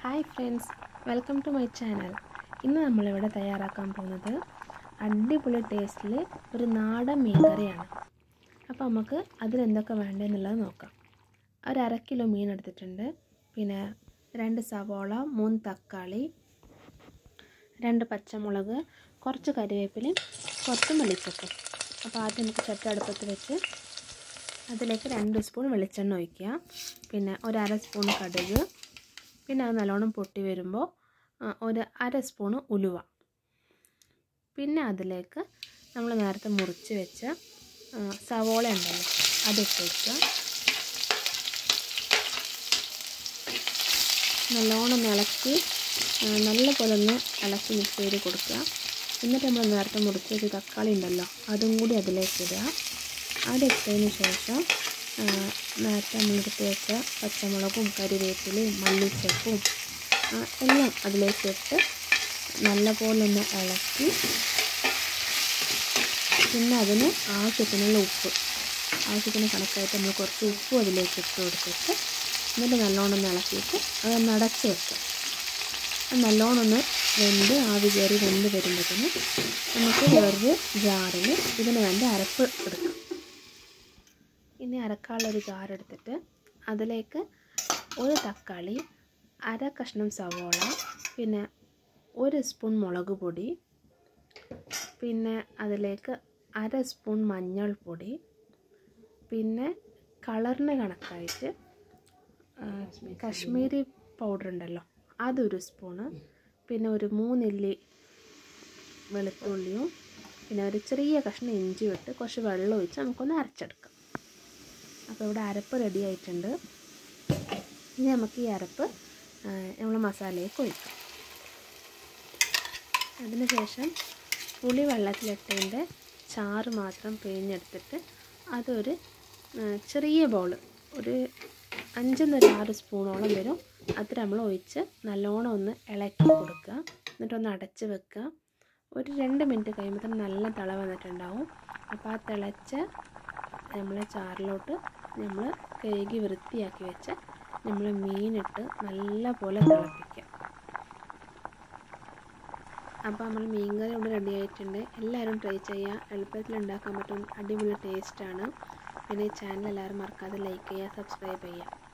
hi friends welcome to my channel ഇന്ന് നമ്മളിവിടെ തയ്യാറാക്കാൻ പോകുന്നത് അടിപൊളി ടേസ്റ്റിൽ ഒരു നാടൻ മീൻ കറിയാണ് അപ്പോൾ നമുക്ക് അതിലെന്തൊക്കെ വേണ്ടതെന്നുള്ളത് നോക്കാം ഒരു അര കിലോ മീൻ എടുത്തിട്ടുണ്ട് പിന്നെ രണ്ട് സവോള മൂന്ന് തക്കാളി രണ്ട് പച്ചമുളക് കുറച്ച് കരിവേപ്പിലയും കുറച്ച് മല്ലിച്ചപ്പും അപ്പോൾ ആദ്യം നമുക്ക് ചട്ട അടുപ്പത്ത് വെച്ച് അതിലേക്ക് രണ്ട് സ്പൂൺ വെളിച്ചെണ്ണ ഒഴിക്കുക പിന്നെ ഒരു അര സ്പൂൺ കടുക് പിന്നെ അത് നല്ലോണം പൊട്ടി വരുമ്പോൾ ഒരു അര സ്പൂണ് ഉലുവ പിന്നെ അതിലേക്ക് നമ്മൾ നേരത്തെ മുറിച്ച് വെച്ച സവോള ഉണ്ടല്ലോ അതിട്ട് വയ്ക്കുക നല്ലോണം ഇളക്കി നല്ല പോലെ ഒന്ന് ഇളക്കി മിക്സ് ചെയ്ത് കൊടുക്കുക എന്നിട്ട് നമ്മൾ നേരത്തെ മുറിച്ച് വെച്ച തക്കാളി ഉണ്ടല്ലോ അതും കൂടി അതിലേക്ക് ഇടുക അതിട്ടതിന് ശേഷം നേരത്തെ നമ്മളെടുത്ത് വെച്ച പച്ചമുളകും കരിവേപ്പിലയും മല്ലിച്ചപ്പും എല്ലാം അതിലേക്ക് ഇട്ട് നല്ലപോലെ ഒന്ന് ഇളക്കി പിന്നെ അതിന് ആവശ്യത്തിനുള്ള ഉപ്പ് ആവശ്യത്തിന് കണക്കായിട്ട് നമ്മൾ കുറച്ച് ഉപ്പും അതിലേക്ക് ഇട്ട് കൊടുത്തിട്ട് എന്നിട്ട് നല്ലോണം ഒന്ന് ഇളക്കിയിട്ട് അത് നടച്ച് വെക്കുക അത് നല്ലോണം ഒന്ന് വെന്ത് ആവി കയറി വെന്ത് വരുമ്പോഴത്തേന് നമുക്ക് വേറൊരു ജാറിൽ ഇതിന് വേണ്ട അരപ്പ് എടുക്കാം ഇനി അരക്കാനുള്ളൊരു ജാറെടുത്തിട്ട് അതിലേക്ക് ഒരു തക്കാളി അര കഷ്ണം സവോള പിന്നെ ഒരു സ്പൂൺ മുളക് പൊടി പിന്നെ അതിലേക്ക് അര സ്പൂൺ മഞ്ഞൾപ്പൊടി പിന്നെ കളറിന് കണക്കായിട്ട് കശ്മീരി പൗഡർ ഉണ്ടല്ലോ അതൊരു സ്പൂണ് പിന്നെ ഒരു മൂന്നില്ലി വെളുത്തുള്ളിയും പിന്നെ ഒരു ചെറിയ കഷ്ണം ഇഞ്ചി ഇട്ട് കുറച്ച് വെള്ളം ഒഴിച്ച് നമുക്കൊന്ന് അരച്ചെടുക്കാം അപ്പോൾ ഇവിടെ അരപ്പ് റെഡി ആയിട്ടുണ്ട് ഇനി നമുക്ക് ഈ അരപ്പ് നമ്മൾ മസാലയിലേക്ക് ഒഴിക്കാം അതിന് ശേഷം പുളി വെള്ളത്തിലിട്ടതിൻ്റെ ചാറ് മാത്രം പിഴിഞ്ഞെടുത്തിട്ട് അതൊരു ചെറിയ ബൗൾ ഒരു അഞ്ചെന്നൊരു ആറ് സ്പൂണോളം വരും അത്ര നമ്മൾ ഒഴിച്ച് നല്ലോണം ഒന്ന് ഇളക്കി കൊടുക്കുക എന്നിട്ടൊന്ന് അടച്ച് വെക്കുക ഒരു രണ്ട് മിനിറ്റ് കഴിയുമ്പോൾ നല്ല തിള വന്നിട്ടുണ്ടാവും അപ്പോൾ ആ തിളച്ച നമ്മൾ ചാറിലോട്ട് നമ്മൾ കഴുകി വൃത്തിയാക്കി വെച്ച് നമ്മൾ മീനിട്ട് നല്ല പോലെ തിളപ്പിക്കുക അപ്പോൾ നമ്മൾ മീൻ കറി ഇവിടെ റെഡി ആയിട്ടുണ്ട് എല്ലാവരും ട്രൈ ചെയ്യുക എളുപ്പത്തിൽ ഉണ്ടാക്കാൻ പറ്റും അടിപൊളി ടേസ്റ്റാണ് പിന്നെ ഈ ചാനൽ എല്ലാവരും മറക്കാതെ ലൈക്ക് ചെയ്യുക സബ്സ്ക്രൈബ് ചെയ്യുക